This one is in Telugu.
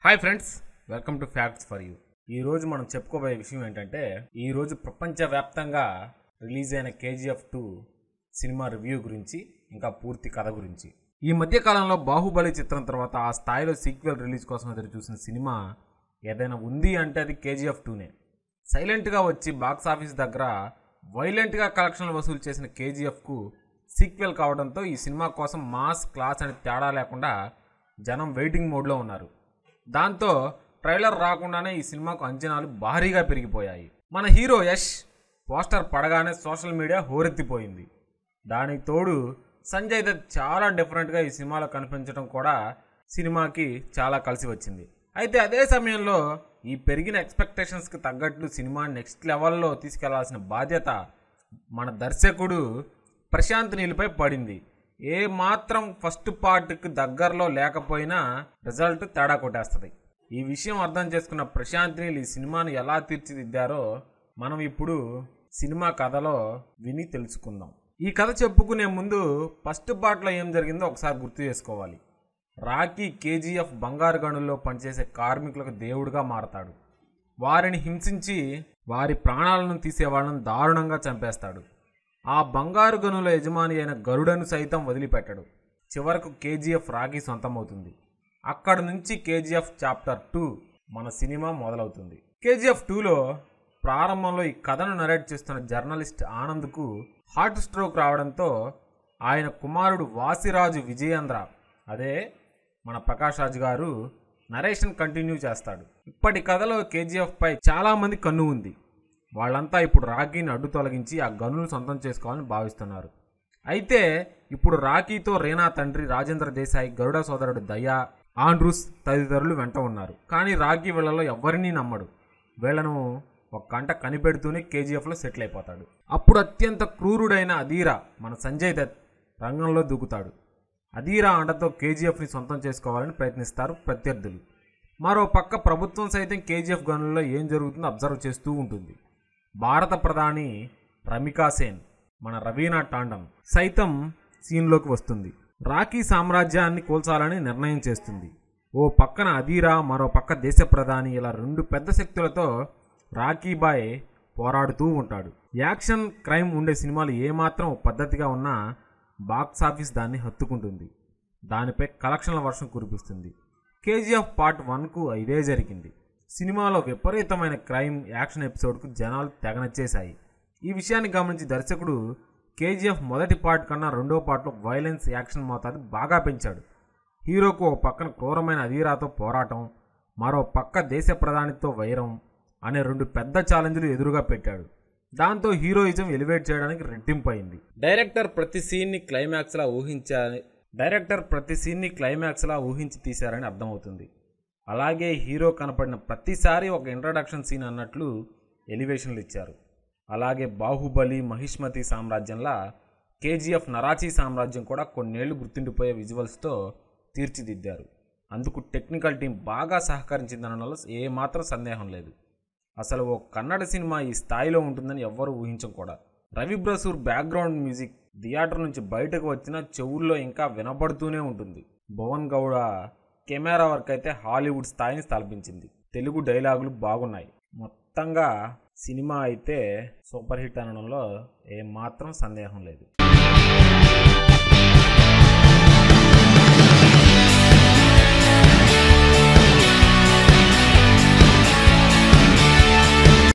hi friends welcome to facts for you ఈ రోజు మనం చెప్పుకోబోయే విషయం ఏంటంటే ఈ రోజు ప్రపంచవ్యాప్తంగా రిలీజ్ అయిన కేజీఎఫ్ టూ సినిమా రివ్యూ గురించి ఇంకా పూర్తి కథ గురించి ఈ మధ్య కాలంలో బాహుబలి చిత్రం తర్వాత ఆ స్థాయిలో సీక్వెల్ రిలీజ్ కోసం ఎదురు చూసిన సినిమా ఏదైనా ఉంది అంటే అది కేజీఎఫ్ టూనే సైలెంట్గా వచ్చి బాక్స్ ఆఫీస్ దగ్గర వైలెంట్గా కలెక్షన్లు వసూలు చేసిన కేజీఎఫ్కు సీక్వెల్ కావడంతో ఈ సినిమా కోసం మాస్ క్లాస్ అనే తేడా లేకుండా జనం వెయిటింగ్ మోడ్లో ఉన్నారు దాంతో ట్రైలర్ రాకుండానే ఈ సినిమాకు అంచనాలు భారీగా పెరిగిపోయాయి మన హీరో యష్ పోస్టర్ పడగానే సోషల్ మీడియా హోరెత్తిపోయింది దానికి తోడు సంజయ్ దత్ చాలా డిఫరెంట్గా ఈ సినిమాలో కనిపించడం కూడా సినిమాకి చాలా కలిసి వచ్చింది అయితే అదే సమయంలో ఈ పెరిగిన ఎక్స్పెక్టేషన్స్కి తగ్గట్లు సినిమా నెక్స్ట్ లెవెల్లో తీసుకెళ్లాల్సిన బాధ్యత మన దర్శకుడు ప్రశాంత్ నీళ్ళపై పడింది ఏ మాత్రం ఫస్ట్ పార్ట్కి దగ్గరలో లేకపోయినా రిజల్ట్ తేడా కొట్టేస్తుంది ఈ విషయం అర్థం చేసుకున్న ప్రశాంత్ నీల్ ఈ సినిమాను ఎలా తీర్చిదిద్దారో మనం ఇప్పుడు సినిమా కథలో విని తెలుసుకుందాం ఈ కథ చెప్పుకునే ముందు ఫస్ట్ పార్ట్లో ఏం జరిగిందో ఒకసారి గుర్తు చేసుకోవాలి రాకీ కేజీఎఫ్ బంగారు గనుల్లో పనిచేసే కార్మికులకు దేవుడిగా మారతాడు వారిని హింసించి వారి ప్రాణాలను తీసే వాళ్ళని దారుణంగా చంపేస్తాడు ఆ బంగారు గనుల యజమాని అయిన గరుడను సైతం వదిలిపెట్టడు చివరకు కేజీఎఫ్ రాకీ సొంతమవుతుంది అక్కడి నుంచి కేజీఎఫ్ చాప్టర్ టూ మన సినిమా మొదలవుతుంది కేజీఎఫ్ టూలో ప్రారంభంలో ఈ కథను నరేట్ చేస్తున్న జర్నలిస్ట్ ఆనంద్కు హార్ట్ స్ట్రోక్ రావడంతో ఆయన కుమారుడు వాసిరాజు విజయేంద్ర అదే మన ప్రకాష్ రాజు గారు నరేషన్ కంటిన్యూ చేస్తాడు ఇప్పటి కథలో కేజీఎఫ్ పై చాలా మంది కన్ను ఉంది వాళ్ళంతా ఇప్పుడు రాకీని అడ్డు తొలగించి ఆ గనులు సొంతం చేసుకోవాలని భావిస్తున్నారు అయితే ఇప్పుడు రాకీతో రేనా తండ్రి రాజేంద్ర దేశాయ్ గరుడ సోదరుడు దయా ఆండ్రూస్ తదితరులు వెంట ఉన్నారు కానీ రాకీ వీళ్ళలో ఎవరినీ నమ్మడు వీళ్ళను ఒక కంట కనిపెడుతూనే కేజీఎఫ్లో సెటిల్ అయిపోతాడు అప్పుడు అత్యంత క్రూరుడైన అధీరా మన సంజయ్ దత్ రంగంలో దూకుతాడు అధీరా అండతో కేజీఎఫ్ని సొంతం చేసుకోవాలని ప్రయత్నిస్తారు ప్రత్యర్థులు మరో పక్క ప్రభుత్వం సైతం కేజీఎఫ్ గనుల్లో ఏం జరుగుతుందో అబ్జర్వ్ చేస్తూ ఉంటుంది భారత ప్రధాని రమికా సేన్ మన రవీనా టాండన్ సైతం సీన్లోకి వస్తుంది రాకీ సామ్రాజ్యాన్ని కూల్చాలని నిర్ణయం చేస్తుంది ఓ పక్కన అధీరా మరో పక్క దేశ ప్రధాని ఇలా రెండు పెద్ద శక్తులతో రాకీబాయ్ పోరాడుతూ ఉంటాడు యాక్షన్ క్రైమ్ ఉండే సినిమాలు ఏమాత్రం పద్ధతిగా ఉన్నా బాక్స్ ఆఫీస్ దాన్ని హత్తుకుంటుంది దానిపై కలెక్షన్ల వర్షం కురిపిస్తుంది కేజీఎఫ్ పార్ట్ వన్కు ఇదే జరిగింది సినిమాలో విపరీతమైన క్రైమ్ యాక్షన్ ఎపిసోడ్కు జనాలు తెగనచ్చేశాయి ఈ విషయాన్ని గమనించి దర్శకుడు కేజీఎఫ్ మొదటి పార్ట్ కన్నా రెండో పార్ట్లో వైలెన్స్ యాక్షన్ మోతాదు బాగా పెంచాడు హీరోకు ఒక పక్కన క్రూరమైన అధీరాతో పోరాటం మరో పక్క దేశ ప్రధానితో వైరం అనే రెండు పెద్ద ఛాలెంజ్లు ఎదురుగా పెట్టాడు దాంతో హీరోయిజం ఎలివేట్ చేయడానికి రెట్టింపు అయింది డైరెక్టర్ ప్రతి సీన్ని క్లైమాక్స్లా ఊహించాలని డైరెక్టర్ ప్రతి సీన్ని క్లైమాక్స్లా ఊహించి తీశారని అర్థమవుతుంది అలాగే హీరో కనపడిన ప్రతిసారి ఒక ఇంట్రడక్షన్ సీన్ అన్నట్లు ఎలివేషన్లు ఇచ్చారు అలాగే బాహుబలి మహిష్మతి సామ్రాజ్యంలా కేజీఎఫ్ నరాచీ సామ్రాజ్యం కూడా కొన్నేళ్లు గుర్తుండిపోయే విజువల్స్తో తీర్చిదిద్దారు అందుకు టెక్నికల్ టీం బాగా సహకరించిందనడంలో ఏమాత్రం సందేహం లేదు అసలు ఓ కన్నడ సినిమా ఈ స్థాయిలో ఉంటుందని ఎవ్వరూ ఊహించం కూడా Ravi Basrur background music theatre నుంచి బయటకు వచ్చిన చెవుల్లో ఇంకా వినపడుతూనే ఉంటుంది భువన్ గౌడ కెమెరా వర్క్ అయితే హాలీవుడ్ స్థాయిని స్థాపించింది తెలుగు డైలాగులు బాగున్నాయి మొత్తంగా సినిమా అయితే సూపర్ హిట్ అనడంలో ఏమాత్రం సందేహం లేదు